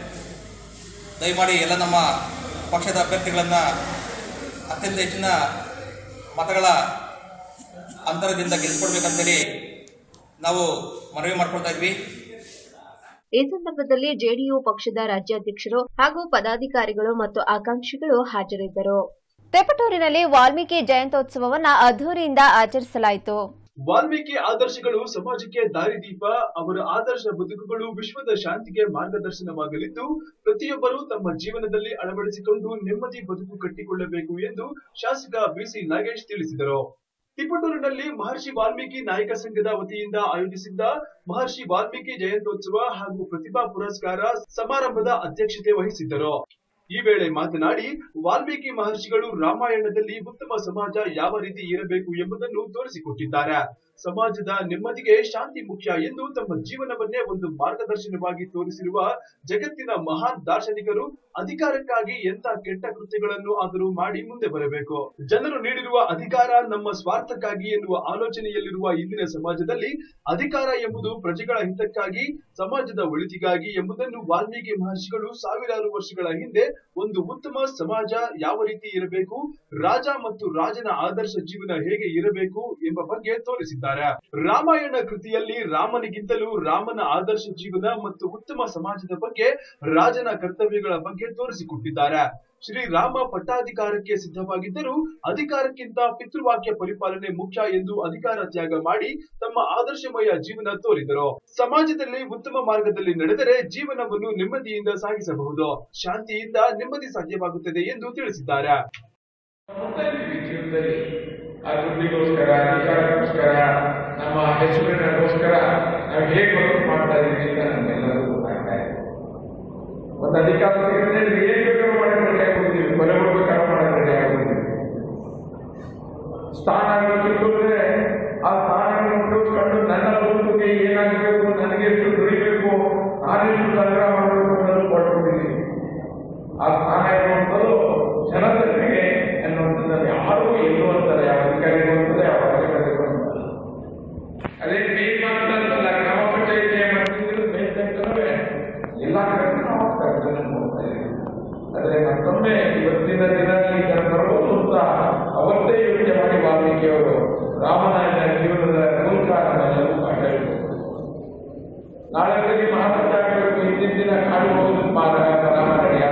ದಯಮಾಡಿ ಎಲ್ಲ ನಮ್ಮ ಪಕ್ಷದ ಅಭ್ಯರ್ಥಿಗಳನ್ನು ಅತ್ಯಂತ ಹೆಚ್ಚಿನ ಮತಗಳ ಅಂತರದಿಂದ ಗೆಲ್ಲಿಸ್ಕೊಡ್ಬೇಕಂತೇಳಿ ನಾವು ಮನವಿ ಮಾಡ್ಕೊಳ್ತಾ ಇದ್ವಿ ಈ ಸಂದರ್ಭದಲ್ಲಿ ಜೆಡಿಯು ಪಕ್ಷದ ರಾಜ್ಯಾಧ್ಯಕ್ಷರು ಹಾಗೂ ಪದಾಧಿಕಾರಿಗಳು ಮತ್ತು ಆಕಾಂಕ್ಷಿಗಳು ಹಾಜರಿದ್ದರು ತೆಪಟೂರಿನಲ್ಲಿ ವಾಲ್ಮೀಕಿ ಜಯಂತ್ಯೋತ್ಸವವನ್ನ ಅದ್ದೂರಿಯಿಂದ ಆಚರಿಸಲಾಯಿತು ವಾಲ್ಮೀಕಿ ಆದರ್ಶಗಳು ಸಮಾಜಕ್ಕೆ ದಾರಿದೀಪ ಅವರ ಆದರ್ಶ ಬದುಕುಗಳು ವಿಶ್ವದ ಶಾಂತಿಗೆ ಮಾರ್ಗದರ್ಶನವಾಗಲಿದ್ದು ಪ್ರತಿಯೊಬ್ಬರೂ ತಮ್ಮ ಜೀವನದಲ್ಲಿ ಅಳವಡಿಸಿಕೊಂಡು ನೆಮ್ಮದಿ ಬದುಕು ಕಟ್ಟಿಕೊಳ್ಳಬೇಕು ಎಂದು ಶಾಸಕ ಬಿಸಿ ನಾಗೇಶ್ ತಿಳಿಸಿದರು ತಿಪಟೂರಿನಲ್ಲಿ ಮಹರ್ಷಿ ವಾಲ್ಮೀಕಿ ನಾಯಕ ಸಂಘದ ವತಿಯಿಂದ ಆಯೋಜಿಸಿದ್ದ ಮಹರ್ಷಿ ವಾಲ್ಮೀಕಿ ಜಯಂತ್ಯೋತ್ಸವ ಹಾಗೂ ಪ್ರತಿಭಾ ಪುರಸ್ಕಾರ ಸಮಾರಂಭದ ಅಧ್ಯಕ್ಷತೆ ವಹಿಸಿದ್ದರು ಈ ವೇಳೆ ಮಾತನಾಡಿ ವಾಲ್ಮೀಕಿ ಮಹರ್ಷಿಗಳು ರಾಮಾಯಣದಲ್ಲಿ ಉತ್ತಮ ಸಮಾಜ ಯಾವ ರೀತಿ ಇರಬೇಕು ಎಂಬುದನ್ನು ತೋರಿಸಿಕೊಟ್ಟಿದ್ದಾರೆ ಸಮಾಜದ ನೆಮ್ಮದಿಗೆ ಶಾಂತಿ ಮುಖ್ಯ ಎಂದು ತಮ್ಮ ಜೀವನವನ್ನೇ ಒಂದು ಮಾರ್ಗದರ್ಶನವಾಗಿ ತೋರಿಸಿರುವ ಜಗತ್ತಿನ ಮಹಾನ್ ದಾರ್ಶನಿಕರು ಅಧಿಕಾರಕ್ಕಾಗಿ ಎಂತ ಕೆಟ್ಟ ಕೃತ್ಯಗಳನ್ನು ಆದರೂ ಮಾಡಿ ಮುಂದೆ ಬರಬೇಕು ಜನರು ನೀಡಿರುವ ಅಧಿಕಾರ ನಮ್ಮ ಸ್ವಾರ್ಥಕ್ಕಾಗಿ ಎನ್ನುವ ಆಲೋಚನೆಯಲ್ಲಿರುವ ಇಂದಿನ ಸಮಾಜದಲ್ಲಿ ಅಧಿಕಾರ ಎಂಬುದು ಪ್ರಜೆಗಳ ಹಿತಕ್ಕಾಗಿ ಸಮಾಜದ ಒಳಿತಿಗಾಗಿ ಎಂಬುದನ್ನು ವಾಲ್ಮೀಕಿ ಮಹರ್ಷಿಗಳು ಸಾವಿರಾರು ವರ್ಷಗಳ ಹಿಂದೆ ಒಂದು ಉತ್ತಮ ಸಮಾಜ ಯಾವ ರೀತಿ ಇರಬೇಕು ರಾಜ ಮತ್ತು ರಾಜನ ಆದರ್ಶ ಜೀವನ ಹೇಗೆ ಇರಬೇಕು ಎಂಬ ಬಗ್ಗೆ ತೋರಿಸಿದ್ದಾರೆ ರಾಮಾಯಣ ಕೃತಿಯಲ್ಲಿ ರಾಮನಿಗಿಂತಲೂ ರಾಮನ ಆದರ್ಶ ಜೀವನ ಮತ್ತು ಉತ್ತಮ ಸಮಾಜದ ಬಗ್ಗೆ ರಾಜನ ಕರ್ತವ್ಯಗಳ ಬಗ್ಗೆ ತೋರಿಸಿಕೊಟ್ಟಿದ್ದಾರೆ ಶ್ರೀರಾಮ ಪಟ್ಟಾಧಿಕಾರಕ್ಕೆ ಸಿದ್ಧವಾಗಿದ್ದರೂ ಅಧಿಕಾರಕ್ಕಿಂತ ಪಿತೃವಾಕ್ಯ ಪರಿಪಾಲನೆ ಮುಖ್ಯ ಎಂದು ಅಧಿಕಾರ ತ್ಯಾಗ ಮಾಡಿ ತಮ್ಮ ಆದರ್ಶಮಯ ಜೀವನ ತೋರಿದರು ಸಮಾಜದಲ್ಲಿ ಉತ್ತಮ ಮಾರ್ಗದಲ್ಲಿ ನಡೆದರೆ ಜೀವನವನ್ನು ನೆಮ್ಮದಿಯಿಂದ ಸಾಗಿಸಬಹುದು ಶಾಂತಿಯಿಂದ ನೆಮ್ಮದಿ ಸಾಧ್ಯವಾಗುತ್ತದೆ ಎಂದು ತಿಳಿಸಿದ್ದಾರೆ ಜೀವನದಲ್ಲಿ ಆ ದುಡ್ಡಿಗೋಸ್ಕರ ಅಧಿಕಾರಕ್ಕೋಸ್ಕರ ನಮ್ಮ ಹೆಸರಿನಗೋಸ್ಕರ ನಾವು ಹೇಗೆ ಬದುಕು ಮಾಡ್ತಾ ಇದ್ದೀವಿ ಅಂತ ನಮ್ಗೆಲ್ಲರಿಗೂ ಗೊತ್ತಾಗ್ತಾ ಇದೆ ಒಂದು ಅಧಿಕಾರ ಸಿಗದೆ ಏನ್ ಬೇಕಾದ್ರೂ ಮಾಡಕ್ಕೆ ರೆಡಿ ಆಗ್ಬಿಡ್ತೀವಿ ಕೊಲೆ ಮಾಡ್ಬೇಕಾದ್ರೆ ಮಾಡಕ್ಕೆ ರೆಡಿ ಆಗ್ಬಿಡ್ತೀವಿ ಸ್ಥಾನ ಸಿಕ್ಕಿದ್ರೆ ದಾನ ಇರುವಂಥದ್ದು ಜನತೆಗೆ ಅನ್ನುವಂಥದ್ದು ಯಾರಿಗೂ ಎಲ್ಲೂ ಅಂತಾರೆ ಯಾವ ಅಧಿಕಾರಿಗೂ ಅಂತದೆ ಯಾವ ಅಧಿಕಾರಿಗೂ ಅಂತಲ್ಲ ಅದೇ ಬೀಗ್ ಮಾತ್ರ ಅಂತಲ್ಲ ಗ್ರಾಮ ಪಂಚಾಯಿತಿ ಮಾಡ್ತಿದ್ರು ಬೇಕಂತಂದ್ರೆ ಎಲ್ಲ ಕಡೆ ನಾವು ಕೆಲಸ ನೋಡ್ತಾ ಇದ್ದೀವಿ ಆದರೆ ಮತ್ತೊಮ್ಮೆ ಇವತ್ತಿನ ದಿನ ಈಗ ಬರ್ಬೋದು ಅಂತ ಅವತ್ತೇ ಯೋಚನೆ ಮಾಡಿ ವಾಲ್ಮೀಕಿಯವರು ರಾಮನಾಯನ ಜೀವನದ ಮೂಲಕ ನಮ್ಮೆಲ್ಲರೂ ಕಾಣಬೇಕು ನಾಳೆ ಬೆಳಿಗ್ಗೆ ಮಹಾರಾಜ ಆಗಬೇಕು ಹಿಂದಿನ ದಿನ ಕಾಣಬಹುದು ರಾಮ ನಡೆಯಲ್ಲ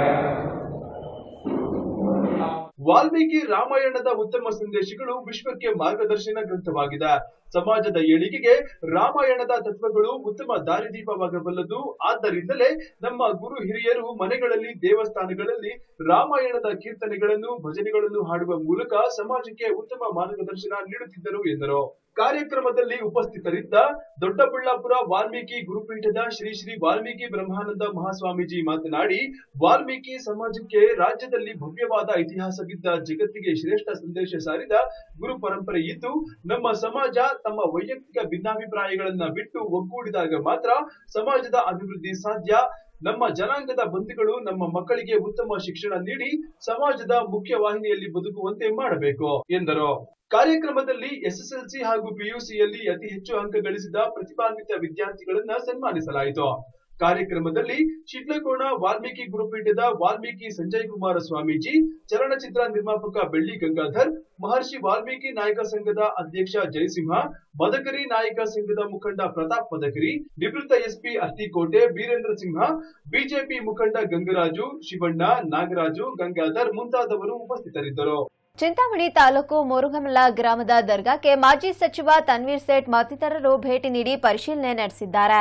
ವಾಲ್ಮೀಕಿ ರಾಮಾಯಣದ ಉತ್ತಮ ಸಂದೇಶಗಳು ವಿಶ್ವಕ್ಕೆ ಮಾರ್ಗದರ್ಶನ ಗ್ರಂಥವಾಗಿದೆ ಸಮಾಜದ ಏಳಿಗೆಗೆ ರಾಮಾಯಣದ ತತ್ವಗಳು ಉತ್ತಮ ದಾರಿದೀಪವಾಗಬಲ್ಲದು ಆದ್ದರಿಂದಲೇ ನಮ್ಮ ಗುರು ಹಿರಿಯರು ಮನೆಗಳಲ್ಲಿ ದೇವಸ್ಥಾನಗಳಲ್ಲಿ ರಾಮಾಯಣದ ಕೀರ್ತನೆಗಳನ್ನು ಭಜನೆಗಳನ್ನು ಹಾಡುವ ಮೂಲಕ ಸಮಾಜಕ್ಕೆ ಉತ್ತಮ ಮಾರ್ಗದರ್ಶನ ನೀಡುತ್ತಿದ್ದರು ಎಂದರು ಕಾರ್ಯಕ್ರಮದಲ್ಲಿ ಉಪಸ್ಥಿತರಿದ್ದ ದೊಡ್ಡಬಳ್ಳಾಪುರ ವಾಲ್ಮೀಕಿ ಗುರುಪೀಠದ ಶ್ರೀ ಶ್ರೀ ವಾಲ್ಮೀಕಿ ಬ್ರಹ್ಮಾನಂದ ಮಹಾಸ್ವಾಮೀಜಿ ಮಾತನಾಡಿ ವಾಲ್ಮೀಕಿ ಸಮಾಜಕ್ಕೆ ರಾಜ್ಯದಲ್ಲಿ ಭವ್ಯವಾದ ಇತಿಹಾಸವಿದ್ದ ಜಗತ್ತಿಗೆ ಶ್ರೇಷ್ಠ ಸಂದೇಶ ಸಾರಿದ ಗುರು ಪರಂಪರೆ ಇದ್ದು ನಮ್ಮ ಸಮಾಜ ತಮ್ಮ ವೈಯಕ್ತಿಕ ಭಿನ್ನಾಭಿಪ್ರಾಯಗಳನ್ನ ಬಿಟ್ಟು ಒಗ್ಗೂಡಿದಾಗ ಮಾತ್ರ ಸಮಾಜದ ಅಭಿವೃದ್ಧಿ ಸಾಧ್ಯ ನಮ್ಮ ಜನಾಂಗದ ಬಂಧುಗಳು ನಮ್ಮ ಮಕ್ಕಳಿಗೆ ಉತ್ತಮ ಶಿಕ್ಷಣ ನೀಡಿ ಸಮಾಜದ ಮುಖ್ಯ ವಾಹಿನಿಯಲ್ಲಿ ಬದುಕುವಂತೆ ಮಾಡಬೇಕು ಎಂದರು ಕಾರ್ಯಕ್ರಮದಲ್ಲಿ ಎಸ್ಎಸ್ಎಲ್ಸಿ ಹಾಗೂ ಪಿಯುಸಿಯಲ್ಲಿ ಅತಿ ಹೆಚ್ಚು ಅಂಕ ಗಳಿಸಿದ ಪ್ರತಿಭಾನ್ವಿತ ವಿದ್ಯಾರ್ಥಿಗಳನ್ನ ಸನ್ಮಾನಿಸಲಾಯಿತು ಕಾರ್ಯಕ್ರಮದಲ್ಲಿ ಶಿಡ್ಲಕೋಣ ವಾಲ್ಮೀಕಿ ಗುರುಪೀಠದ ವಾಲ್ಮೀಕಿ ಸಂಜಯ್ ಕುಮಾರ ಸ್ವಾಮೀಜಿ ಚಲನಚಿತ್ರ ನಿರ್ಮಾಪಕ ಬೆಳ್ಳಿ ಗಂಗಾಧರ್ ಮಹರ್ಷಿ ವಾಲ್ಮೀಕಿ ನಾಯಕ ಸಂಘದ ಅಧ್ಯಕ್ಷ ಜಯಸಿಂಹ ಮದಕರಿ ನಾಯಕ ಸಂಘದ ಮುಖಂಡ ಪ್ರತಾಪ್ ಮದಕರಿ ನಿವೃತ್ತ ಎಸ್ಪಿ ಅರ್ತಿಕೋಟೆ ವೀರೇಂದ್ರ ಸಿಂಹ ಬಿಜೆಪಿ ಮುಖಂಡ ಗಂಗರಾಜು ಶಿವಣ್ಣ ನಾಗರಾಜು ಗಂಗಾಧರ್ ಮುಂತಾದವರು ಉಪಸ್ಥಿತರಿದ್ದರು ಚಿಂತಾಮಣಿ ತಾಲೂಕು ಮುರುಗಮಲ ಗ್ರಾಮದ ದರ್ಗಾಕ್ಕೆ ಮಾಜಿ ಸಚಿವ ತನ್ವೀರ್ ಸೇಠ್ ಮತ್ತಿತರರು ಭೇಟಿ ನೀಡಿ ಪರಿಶೀಲನೆ ನಡೆಸಿದ್ದಾರೆ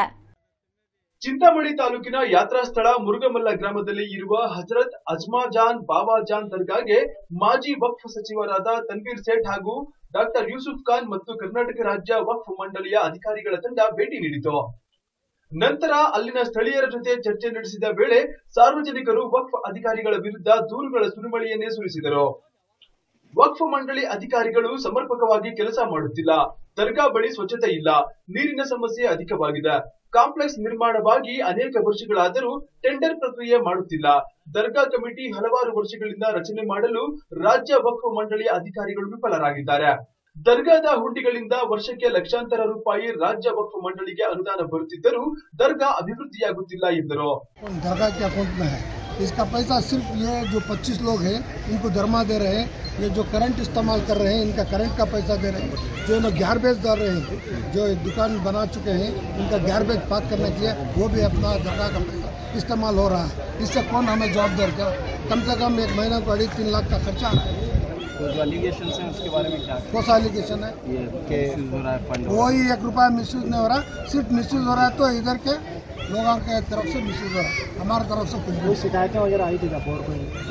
ಚಿಂತಾಮಣಿ ತಾಲೂಕಿನ ಯಾತ್ರಾ ಸ್ಥಳ ಮುರುಗಮಲ್ಲ ಗ್ರಾಮದಲ್ಲಿ ಇರುವ ಹಜರತ್ ಅಜ್ಮಾಜಾನ್ ಬಾಬಾಜಾನ್ ದರ್ಗಾಗೆ ಮಾಜಿ ವಕ್ಫ್ ಸಚಿವರಾದ ತನ್ವೀರ್ ಸೇಠ್ ಹಾಗೂ ಡಾಕ್ಟರ್ ಯೂಸುಫ್ ಖಾನ್ ಮತ್ತು ಕರ್ನಾಟಕ ರಾಜ್ಯ ವಕ್ಫ್ ಮಂಡಳಿಯ ಅಧಿಕಾರಿಗಳ ತಂಡ ಭೇಟಿ ನೀಡಿತು ನಂತರ ಅಲ್ಲಿನ ಸ್ಥಳೀಯರ ಜೊತೆ ಚರ್ಚೆ ನಡೆಸಿದ ವೇಳೆ ಸಾರ್ವಜನಿಕರು ವಕ್ಫ್ ಅಧಿಕಾರಿಗಳ ವಿರುದ್ಧ ದೂರುಗಳ ಸುರಿಮಳೆಯನ್ನೇ ಸುರಿಸಿದರು ವಕ್ಫ್ ಮಂಡಳಿ ಅಧಿಕಾರಿಗಳು ಸಮರ್ಪಕವಾಗಿ ಕೆಲಸ ಮಾಡುತ್ತಿಲ್ಲ ದರ್ಗಾ ಬಳಿ ಸ್ವಚ್ಛತೆ ಇಲ್ಲ ನೀರಿನ ಸಮಸ್ಯೆ ಅಧಿಕವಾಗಿದೆ ಕಾಂಪ್ಲೆಕ್ಸ್ ನಿರ್ಮಾಣವಾಗಿ ಅನೇಕ ವರ್ಷಗಳಾದರೂ ಟೆಂಡರ್ ಪ್ರಕ್ರಿಯೆ ಮಾಡುತ್ತಿಲ್ಲ ದರ್ಗಾ ಕಮಿಟಿ ಹಲವಾರು ವರ್ಷಗಳಿಂದ ರಚನೆ ಮಾಡಲು ರಾಜ್ಯ ವಕ್ಫ್ ಮಂಡಳಿ ಅಧಿಕಾರಿಗಳು ವಿಫಲರಾಗಿದ್ದಾರೆ ದರ್ಗಾದ ಹುಂಡಿಗಳಿಂದ ವರ್ಷಕ್ಕೆ ಲಕ್ಷಾಂತರ ರೂಪಾಯಿ ರಾಜ್ಯ ವಕ್ಫ್ ಮಂಡಳಿಗೆ ಅನುದಾನ ಬರುತ್ತಿದ್ದರೂ ದರ್ಗಾ ಅಭಿವೃದ್ಧಿಯಾಗುತ್ತಿಲ್ಲ ಎಂದರು दरगाह के अकाउंट में है इसका पैसा सिर्फ ये जो 25 लोग हैं इनको दरमा दे रहे हैं ये जो करंट इस्तेमाल कर रहे हैं इनका करंट का पैसा दे रहे हैं जो इन्हें गार्बेज डाल रहे हैं जो दुकान बना चुके हैं इनका गार्बेज पाक करने के लिए वो भी अपना दरगाह का पैसा इस्तेमाल हो रहा है इससे कौन हमें जवाबदार क्या कम से कम एक महीना को अढ़ी तीन लाख का खर्चा आ रहा है तो जो एलिगेशन है उसके बारे में क्या कौन सा एलिगेशन है ये के हो रहा है फंड कोई एक रुपया मिसयूज नहीं हो रहा सिर्फ मिसयूज हो रहा है तो इधर के लोगों के तरफ से मिसयूज हो रहा है हमारी तरफ से कुछ कोई शिकायतें वगैरह आई थी क्या बोर्ड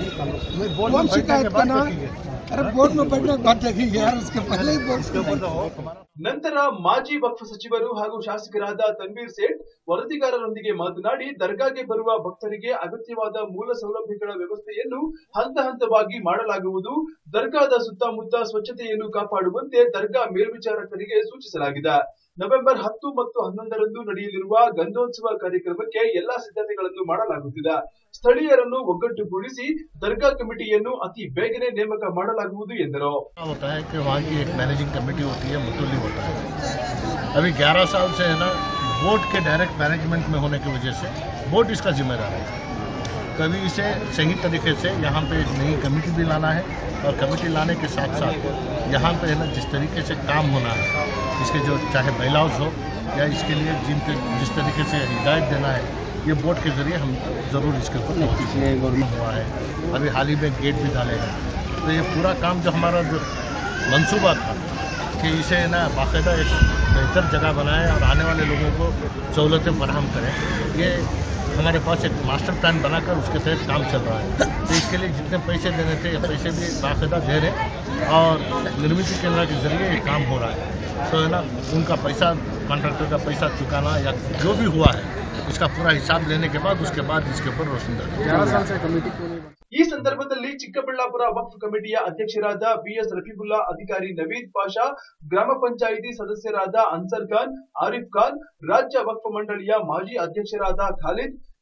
को कौन शिकायत करना अरे बोर्ड में बैठने के बाद देखेंगे यार उसके पहले ही बोर्ड ನಂತರ ಮಾಜಿ ವಕ್ಫ್ ಸಚಿವರು ಹಾಗೂ ಶಾಸಕರಾದ ತನ್ವೀರ್ ಸೇಠ್ ವರದಿಗಾರರೊಂದಿಗೆ ಮಾತನಾಡಿ ದರ್ಗಾಗೆ ಬರುವ ಭಕ್ತರಿಗೆ ಅಗತ್ಯವಾದ ಮೂಲ ಸೌಲಭ್ಯಗಳ ವ್ಯವಸ್ಥೆಯನ್ನು ಹಂತ ಹಂತವಾಗಿ ಮಾಡಲಾಗುವುದು ದರ್ಗಾದ ಸುತ್ತಮುತ್ತ ಸ್ವಚ್ಛತೆಯನ್ನು ಕಾಪಾಡುವಂತೆ ದರ್ಗಾ ಮೇಲ್ವಿಚಾರಕರಿಗೆ ಸೂಚಿಸಲಾಗಿದೆ ನವೆಂಬರ್ ಹತ್ತು ಮತ್ತು ಹನ್ನೊಂದರಂದು ನಡೆಯಲಿರುವ ಗಂಧೋತ್ಸವ ಕಾರ್ಯಕ್ರಮಕ್ಕೆ ಎಲ್ಲಾ ಸಿದ್ಧತೆಗಳನ್ನು ಮಾಡಲಾಗುತ್ತಿದೆ ಸ್ಥಳೀಯರನ್ನು ಒಗ್ಗಟ್ಟುಗೂಡಿಸಿ ದರ್ಗಾ ಕಮಿಟಿಯನ್ನು ಅತಿ ಬೇಗನೆ ನೇಮಕ ಮಾಡಲಾಗುವುದು ಎಂದರು होता है कि वहाँ की एक मैनेजिंग कमेटी होती है मुतुली होता है अभी 11 साल से है ना बोर्ड के डायरेक्ट मैनेजमेंट में होने की वजह से बोर्ड इसका जिम्मेदार है कभी इसे सही तरीके से यहाँ पे एक नई कमेटी भी लाना है और कमेटी लाने के साथ साथ यहाँ पे है ना जिस तरीके से काम होना है इसके जो चाहे बैलाउज हो या इसके लिए जिन जिस तरीके से हिदायत देना है ये बोर्ड के जरिए हम ज़रूर इसके ऊपर पिछले हुआ है अभी हाल ही में गेट भी डाले हैं तो ये पूरा काम जो हमारा जो मंसूबा था कि इसे ना बाकायदा एक बेहतर जगह बनाएं और आने वाले लोगों को सहूलतें फराहम करें ये हमारे पास एक मास्टर प्लान बनाकर उसके तहत काम चल रहा है तो इसके लिए जितने पैसे देने थे ये पैसे भी बाकायदा दे रहे हैं और निर्मित केंद्र के जरिए ये काम हो रहा है तो है ना उनका पैसा कॉन्ट्रैक्टर का पैसा चुकाना या जो भी हुआ है इसका पूरा हिसाब लेने के बाद उसके बाद इसके ऊपर रोशनी ग्यारह साल से कमेटी क्यों नहीं ಈ ಸಂದರ್ಭದಲ್ಲಿ ಚಿಕ್ಕಬಳ್ಳಾಪುರ ವಕ್ಫ್ ಕಮಿಟಿಯ ಅಧ್ಯಕ್ಷರಾದ ಬಿಎಸ್ ರಫೀಬುಲ್ಲಾ ಅಧಿಕಾರಿ ನವೀದ್ ಪಾಷಾ ಗ್ರಾಮ ಪಂಚಾಯಿತಿ ಸದಸ್ಯರಾದ ಅನ್ಸರ್ ಖಾನ್ ಆರಿಫ್ ಖಾನ್ ರಾಜ್ಯ ವಕ್ಫ್ ಮಂಡಳಿಯ ಮಾಜಿ ಅಧ್ಯಕ್ಷರಾದ ಖಾಲಿದ್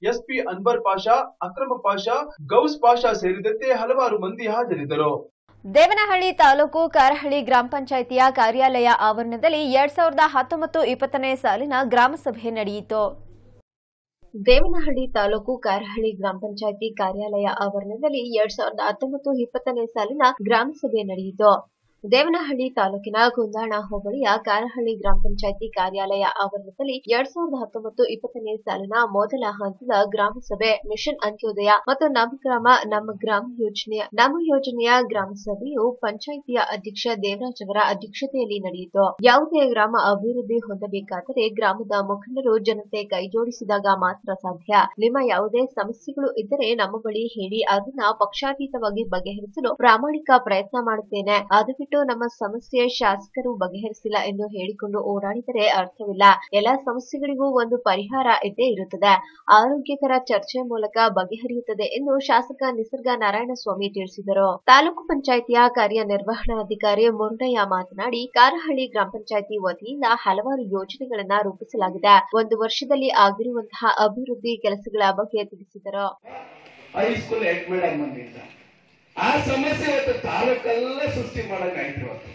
ಎಸ್ಪಿ ಅನ್ವರ್ ಪಾಷಾ ಅಕ್ರಮ ಪಾಷಾ ಗೌಸ್ ಪಾಷಾ ಸೇರಿದಂತೆ ಹಲವಾರು ಮಂದಿ ಹಾಜರಿದ್ದರು ದೇವನಹಳ್ಳಿ ತಾಲೂಕು ಕಾರಹಳ್ಳಿ ಗ್ರಾಮ ಪಂಚಾಯಿತಿಯ ಕಾರ್ಯಾಲಯ ಆವರಣದಲ್ಲಿ ಎರಡ್ ಸಾವಿರದ ಹತ್ತೊಂಬತ್ತು ಇಪ್ಪತ್ತನೇ ಸಾಲಿನ ಗ್ರಾಮಸಭೆ ನಡೆಯಿತು ದೇವನಹಳ್ಳಿ ತಾಲೂಕು ಕಾರಹಳ್ಳಿ ಗ್ರಾಮ ಪಂಚಾಯಿತಿ ಕಾರ್ಯಾಲಯ ಆವರಣದಲ್ಲಿ ಎರಡ್ ಸಾವಿರದ ಹತ್ತೊಂಬತ್ತು ಇಪ್ಪತ್ತನೇ ಸಾಲಿನ ಗ್ರಾಮಸಭೆ ನಡೆಯಿತು ದೇವನಹಳ್ಳಿ ತಾಲೂಕಿನ ಕುಂದಾಣ ಹೋಬಳಿಯ ಕಾರಹಳ್ಳಿ ಗ್ರಾಮ ಪಂಚಾಯಿತಿ ಕಾರ್ಯಾಲಯ ಆವರಣದಲ್ಲಿ ಎರಡ್ ಸಾವಿರದ ಹತ್ತೊಂಬತ್ತು ಇಪ್ಪತ್ತನೇ ಸಾಲಿನ ಮೊದಲ ಹಂತದ ಗ್ರಾಮ ಸಭೆ ಮಿಷನ್ ಅಂತ್ಯೋದಯ ಮತ್ತು ನಮ್ಮ ಗ್ರಾಮ ನಮ್ಮ ಗ್ರಾಮ ಯೋಜನೆಯ ನಮ್ಮ ಯೋಜನೆಯ ಗ್ರಾಮ ಸಭೆಯು ಪಂಚಾಯಿತಿಯ ಅಧ್ಯಕ್ಷ ದೇವರಾಜ್ ಅವರ ಅಧ್ಯಕ್ಷತೆಯಲ್ಲಿ ನಡೆಯಿತು ಯಾವುದೇ ಗ್ರಾಮ ಅಭಿವೃದ್ಧಿ ಹೊಂದಬೇಕಾದರೆ ಗ್ರಾಮದ ಮುಖಂಡರು ಜನತೆ ಕೈಜೋಡಿಸಿದಾಗ ಮಾತ್ರ ಸಾಧ್ಯ ನಿಮ್ಮ ಯಾವುದೇ ಸಮಸ್ಯೆಗಳು ಇದ್ದರೆ ನಮ್ಮ ಬಳಿ ಹೇಳಿ ಅದನ್ನ ಪಕ್ಷಾತೀತವಾಗಿ ಬಗೆಹರಿಸಲು ಪ್ರಾಮಾಣಿಕ ಪ್ರಯತ್ನ ಮಾಡುತ್ತೇನೆ ಅದು ಬಿಟ್ಟು ನಮ್ಮ ಸಮಸ್ಯೆ ಶಾಸಕರು ಬಗೆಹರಿಸಿಲ್ಲ ಎಂದು ಹೇಳಿಕೊಂಡು ಓಡಾಡಿದರೆ ಅರ್ಥವಿಲ್ಲ ಎಲ್ಲಾ ಸಮಸ್ಯೆಗಳಿಗೂ ಒಂದು ಪರಿಹಾರ ಇದ್ದೇ ಇರುತ್ತದೆ ಆರೋಗ್ಯಕರ ಚರ್ಚೆ ಮೂಲಕ ಬಗೆಹರಿಯುತ್ತದೆ ಎಂದು ಶಾಸಕ ನಿಸರ್ಗ ನಾರಾಯಣಸ್ವಾಮಿ ತಿಳಿಸಿದರು ತಾಲೂಕು ಪಂಚಾಯಿತಿಯ ಕಾರ್ಯನಿರ್ವಹಣಾಧಿಕಾರಿ ಮುರುಡಯ್ಯ ಮಾತನಾಡಿ ಕಾರಹಳ್ಳಿ ಗ್ರಾಮ ಪಂಚಾಯಿತಿ ವತಿಯಿಂದ ಹಲವಾರು ಯೋಜನೆಗಳನ್ನ ರೂಪಿಸಲಾಗಿದೆ ಒಂದು ವರ್ಷದಲ್ಲಿ ಆಗಿರುವಂತಹ ಅಭಿವೃದ್ಧಿ ಕೆಲಸಗಳ ಬಗ್ಗೆ ತಿಳಿಸಿದರು ಹೈಸ್ಕೂಲ್ ಹೆಡ್ ಮೇಡಮ್ ಬಂದಿದ್ದ ಆ ಸಮಸ್ಯೆ ಇವತ್ತು ತಾಲೂಕೆಲ್ಲ ಸೃಷ್ಟಿ ಮಾಡಕ್ ಆಯ್ತು ಇವತ್ತು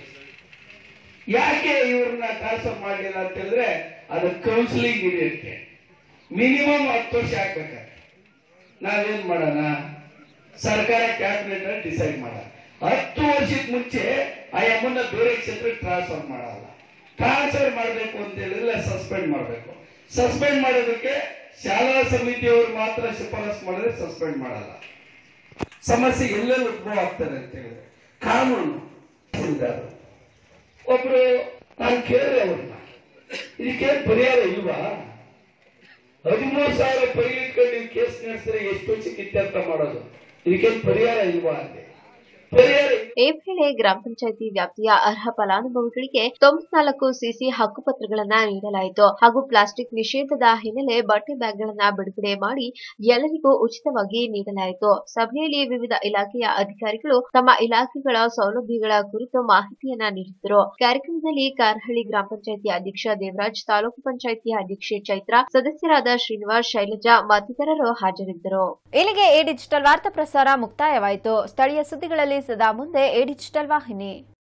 ಯಾಕೆ ಇವ್ರನ್ನ ಟ್ರಾನ್ಸ್ಫರ್ ಮಾಡಲಿಲ್ಲ ಅಂತ ಹೇಳಿದ್ರೆ ಅದು ಕೌನ್ಸಿಲಿಂಗ್ ಇದಕ್ಕೆ ಮಿನಿಮಮ್ ಹತ್ತು ವರ್ಷ ಆಗ್ಬೇಕಾದ್ರೆ ನಾವೇನ್ ಮಾಡೋಣ ಸರ್ಕಾರ ಕ್ಯಾಬಿನೆಟ್ ಅಲ್ಲಿ ಡಿಸೈಡ್ ಮಾಡೋಣ ಹತ್ತು ವರ್ಷದ ಮುಂಚೆ ಆ ಎಮ್ಮನ್ನ ಬೇರೆ ಕ್ಷೇತ್ರ ಟ್ರಾನ್ಸ್ಫರ್ ಮಾಡಲ್ಲ ಟ್ರಾನ್ಸ್ಫರ್ ಮಾಡಬೇಕು ಅಂತ ಹೇಳಿದ್ರೆ ಸಸ್ಪೆಂಡ್ ಮಾಡಬೇಕು ಸಸ್ಪೆಂಡ್ ಮಾಡೋದಕ್ಕೆ ಶಾಲಾ ಸಮಿತಿಯವರು ಮಾತ್ರ ಶಿಫಾರಸ್ ಮಾಡಿದ್ರೆ ಸಸ್ಪೆಂಡ್ ಮಾಡಲ್ಲ ಸಮಸ್ಯೆ ಎಲ್ಲೆಲ್ಲಿ ಉದ್ಭವ ಆಗ್ತದೆ ಅಂತ ಹೇಳಿದ್ರೆ ಕಾನೂನು ತಹಸೀಲ್ದಾರ್. ಒಬ್ರು ನಾನು ಕೇಳಿದೆ ಅವ್ರನ್ನ ಇದಕ್ಕೆ ಪರಿಹಾರ ಇಲ್ವಾ ಹದಿಮೂರು ಸಾವಿರ ಪರಿಗಣಿಟ್ಕೊಂಡು ನೀವು ಕೇಸ್ ನಡೆಸಿದ್ರೆ ಎಷ್ಟು ವರ್ಷಕ್ಕೆ ಇತ್ಯರ್ಥ ಮಾಡೋದು ಇದಕ್ಕೆ ಪರಿಹಾರ ಇಲ್ವಾ ಅಂದೆ ಪರಿಹಾರ ಈ ವೇಳೆ ಗ್ರಾಮ ಪಂಚಾಯಿತಿ ವ್ಯಾಪ್ತಿಯ ಅರ್ಹ ಫಲಾನುಭವಿಗಳಿಗೆ ತೊಂಬತ್ನಾಲ್ಕು ಸಿಸಿ ಹಕ್ಕುಪತ್ರಗಳನ್ನ ನೀಡಲಾಯಿತು ಹಾಗೂ ಪ್ಲಾಸ್ಟಿಕ್ ನಿಷೇಧದ ಹಿನ್ನೆಲೆ ಬಟ್ಟೆ ಬ್ಯಾಗ್ಗಳನ್ನ ಬಿಡುಗಡೆ ಮಾಡಿ ಎಲ್ಲರಿಗೂ ಉಚಿತವಾಗಿ ನೀಡಲಾಯಿತು ಸಭೆಯಲ್ಲಿ ವಿವಿಧ ಇಲಾಖೆಯ ಅಧಿಕಾರಿಗಳು ತಮ್ಮ ಇಲಾಖೆಗಳ ಸೌಲಭ್ಯಗಳ ಕುರಿತು ಮಾಹಿತಿಯನ್ನ ನೀಡಿದ್ದರು ಕಾರ್ಯಕ್ರಮದಲ್ಲಿ ಕಾರಹಳ್ಳಿ ಗ್ರಾಮ ಪಂಚಾಯಿತಿ ಅಧ್ಯಕ್ಷ ದೇವರಾಜ್ ತಾಲೂಕು ಪಂಚಾಯಿತಿಯ ಅಧ್ಯಕ್ಷೆ ಚೈತ್ರ ಸದಸ್ಯರಾದ ಶ್ರೀನಿವಾಸ್ ಶೈಲಜಾ ಮತ್ತಿತರರು ಹಾಜರಿದ್ದರು ಇಲ್ಲಿಗೆ ಎ ಡಿಜಿಟಲ್ ವಾರ್ತಾ ಪ್ರಸಾರ ಮುಕ್ತಾಯವಾಯಿತು ಸ್ಥಳೀಯ ಸುದ್ದಿಗಳಲ್ಲಿ ಸದಾ ಮುಂದೆ ಎ ಡಿಜಿಟಲ್ ವಾಹಿನಿ